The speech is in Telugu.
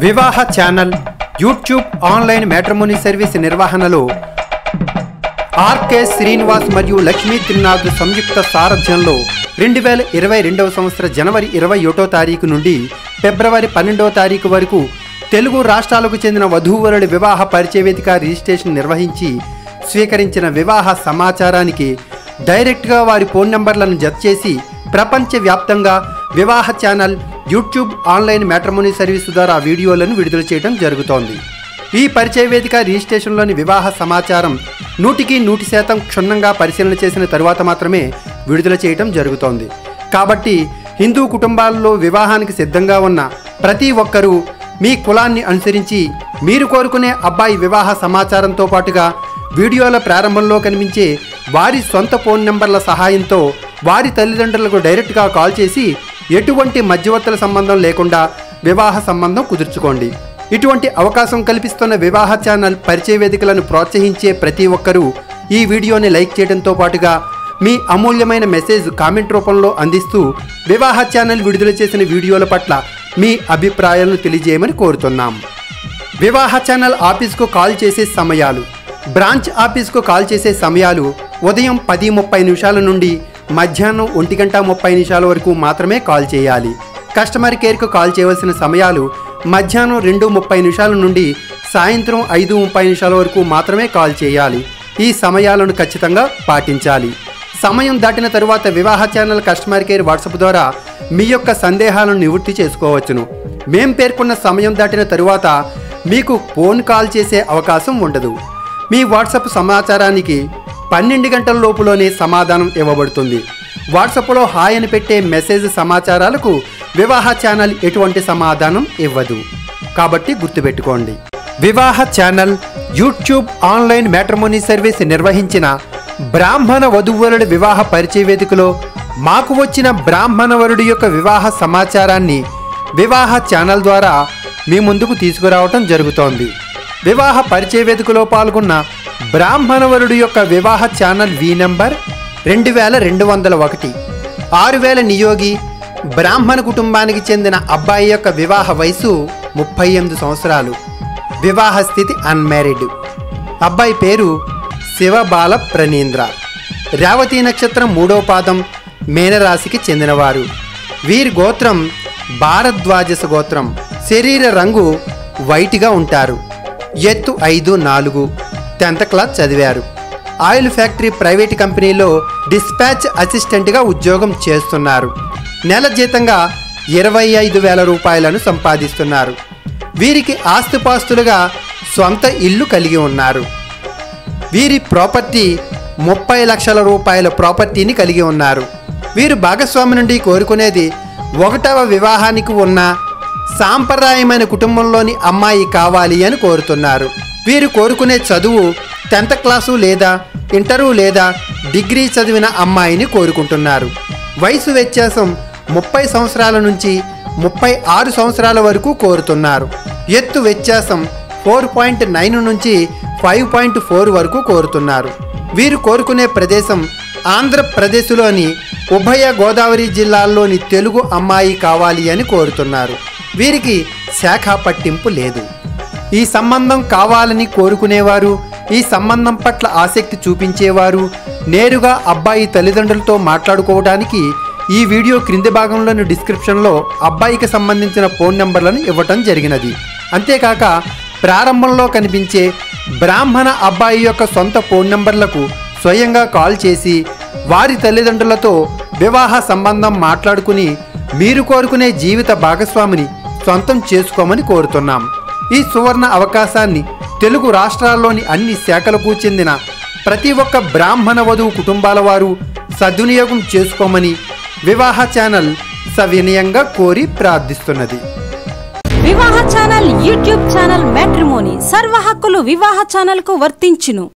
వివాహ channel YouTube online matrimony service నిర్వహణలో ఆర్కే శ్రీనివాస్ మరియు లక్ష్మీ త్రినాథ్ సంయుక్త సారథ్యంలో రెండు వేల ఇరవై రెండవ సంవత్సర జనవరి ఇరవై ఒకటో తారీఖు నుండి ఫిబ్రవరి పన్నెండవ తారీఖు వరకు తెలుగు రాష్ట్రాలకు చెందిన వధూవరుల వివాహ పరిచయ వేదిక రిజిస్ట్రేషన్ నిర్వహించి స్వీకరించిన వివాహ సమాచారానికి డైరెక్ట్గా వారి ఫోన్ నంబర్లను జత చేసి ప్రపంచవ్యాప్తంగా Vivaha channel YouTube online matrimony service ద్వారా వీడియోలను విడుదల చేయడం జరుగుతోంది ఈ పరిచయ వేదిక రిజిస్ట్రేషన్లోని వివాహ సమాచారం నూటికి నూటి శాతం క్షుణ్ణంగా పరిశీలన చేసిన తరువాత మాత్రమే విడుదల చేయటం జరుగుతోంది కాబట్టి హిందూ కుటుంబాల్లో వివాహానికి సిద్ధంగా ఉన్న ప్రతి ఒక్కరూ మీ కులాన్ని అనుసరించి మీరు కోరుకునే అబ్బాయి వివాహ సమాచారంతో పాటుగా వీడియోల ప్రారంభంలో కనిపించే వారి సొంత ఫోన్ నెంబర్ల సహాయంతో వారి తల్లిదండ్రులకు డైరెక్ట్గా కాల్ చేసి ఎటువంటి మధ్యవర్తుల సంబంధం లేకుండా వివాహ సంబంధం కుదుర్చుకోండి ఇటువంటి అవకాశం కల్పిస్తున్న వివాహ ఛానల్ పరిచయ వేదికలను ప్రోత్సహించే ప్రతి ఒక్కరూ ఈ వీడియోని లైక్ చేయడంతో పాటుగా మీ అమూల్యమైన మెసేజ్ కామెంట్ రూపంలో అందిస్తూ వివాహ ఛానల్ విడుదల చేసిన వీడియోల పట్ల మీ అభిప్రాయాలను తెలియజేయమని కోరుతున్నాం వివాహ ఛానల్ ఆఫీస్కు కాల్ చేసే సమయాలు బ్రాంచ్ ఆఫీస్కు కాల్ చేసే సమయాలు ఉదయం పది ముప్పై నిమిషాల నుండి మధ్యాహ్నం ఒంటి గంట ముప్పై నిమిషాల వరకు మాత్రమే కాల్ చేయాలి కస్టమర్ కేర్కు కాల్ చేయవలసిన సమయాలు మధ్యాహ్నం రెండు ముప్పై నిమిషాల నుండి సాయంత్రం ఐదు ముప్పై నిమిషాల వరకు మాత్రమే కాల్ చేయాలి ఈ సమయాలను ఖచ్చితంగా పాటించాలి సమయం దాటిన తరువాత వివాహ ఛానల్ కస్టమర్ కేర్ వాట్సాప్ ద్వారా మీ యొక్క సందేహాలను నివృత్తి చేసుకోవచ్చును మేం పేర్కొన్న సమయం దాటిన తరువాత మీకు ఫోన్ కాల్ చేసే అవకాశం ఉండదు మీ వాట్సాప్ సమాచారానికి పన్నెండు గంటల లోపులోనే సమాధానం ఇవ్వబడుతుంది వాట్సాప్లో హాయ్ అని పెట్టే మెసేజ్ సమాచారాలకు వివాహ ఛానల్ ఎటువంటి సమాధానం ఇవ్వదు కాబట్టి గుర్తుపెట్టుకోండి Vivaha channel YouTube online matrimony service నిర్వహించిన బ్రాహ్మణ వధువరుడి వివాహ పరిచయ వేదికలో మాకు వచ్చిన బ్రాహ్మణ వరుడి యొక్క వివాహ సమాచారాన్ని వివాహ ఛానల్ ద్వారా మీ ముందుకు తీసుకురావటం జరుగుతోంది వివాహ పరిచయ వేదికలో పాల్గొన్న బ్రాహ్మణవరుడు యొక్క వివాహ ఛానల్ వి నంబర్ రెండు వేల రెండు వందల ఒకటి ఆరు వేల నియోగి బ్రాహ్మణ కుటుంబానికి చెందిన అబ్బాయి యొక్క వివాహ వయసు ముప్పై ఎనిమిది సంవత్సరాలు వివాహ స్థితి అన్మ్యారీడ్ అబ్బాయి పేరు శివబాల ప్రణీంద్ర రేవతి నక్షత్రం మూడో పాదం మేనరాశికి చెందినవారు వీరి గోత్రం భారద్వాజస గోత్రం శరీర రంగు వైట్గా ఉంటారు ఎత్తు ఐదు నాలుగు టెన్త్ క్లాస్ చదివారు ఆయిల్ ఫ్యాక్టరీ ప్రైవేట్ కంపెనీలో డిస్పాచ్ అసిస్టెంట్గా ఉద్యోగం చేస్తున్నారు నెల జీతంగా ఇరవై ఐదు వేల రూపాయలను సంపాదిస్తున్నారు వీరికి ఆస్తిపాస్తులుగా సొంత ఇల్లు కలిగి ఉన్నారు వీరి ప్రాపర్టీ ముప్పై లక్షల రూపాయల ప్రాపర్టీని కలిగి ఉన్నారు వీరు భాగస్వామి నుండి కోరుకునేది ఒకటవ వివాహానికి ఉన్న సాంప్రదాయమైన కుటుంబంలోని అమ్మాయి కావాలి అని కోరుతున్నారు వీరు కోరుకునే చదువు టెన్త్ క్లాసు లేదా ఇంటరు లేదా డిగ్రీ చదివిన అమ్మాయిని కోరుకుంటున్నారు వయసు వ్యత్యాసం ముప్పై సంవత్సరాల నుంచి ముప్పై ఆరు సంవత్సరాల వరకు కోరుతున్నారు ఎత్తు వ్యత్యాసం ఫోర్ పాయింట్ నైన్ నుంచి ఫైవ్ పాయింట్ ఫోర్ వరకు కోరుతున్నారు వీరు కోరుకునే ప్రదేశం ఆంధ్రప్రదేశ్లోని ఉభయ గోదావరి జిల్లాల్లోని తెలుగు అమ్మాయి కావాలి అని కోరుతున్నారు వీరికి శాఖ పట్టింపు లేదు ఈ సంబంధం కావాలని కోరుకునేవారు ఈ సంబంధం పట్ల ఆసక్తి చూపించేవారు నేరుగా అబ్బాయి తల్లిదండ్రులతో మాట్లాడుకోవడానికి ఈ వీడియో క్రింది భాగంలోని డిస్క్రిప్షన్లో అబ్బాయికి సంబంధించిన ఫోన్ నెంబర్లను ఇవ్వటం జరిగినది అంతేకాక ప్రారంభంలో కనిపించే బ్రాహ్మణ అబ్బాయి యొక్క సొంత ఫోన్ నంబర్లకు స్వయంగా కాల్ చేసి వారి తల్లిదండ్రులతో వివాహ సంబంధం మాట్లాడుకుని మీరు కోరుకునే జీవిత భాగస్వామిని సొంతం చేసుకోమని కోరుతున్నాం ఈ సువర్ణ అవకాశాన్ని తెలుగు రాష్ట్రాల్లోని అన్ని శాఖలకు చెందిన ప్రతి ఒక్క బ్రాహ్మణ వధువు కుటుంబాల వారు సద్వినియోగం చేసుకోమని వివాహ ఛానల్ సవినయంగా కోరి ప్రార్థిస్తున్నది వివాహ ఛానల్ యూట్యూబ్ ఛానల్ మ్యాట్రిమోనీ సర్వ హక్కులు వివాహ ఛానల్ కు వర్తించును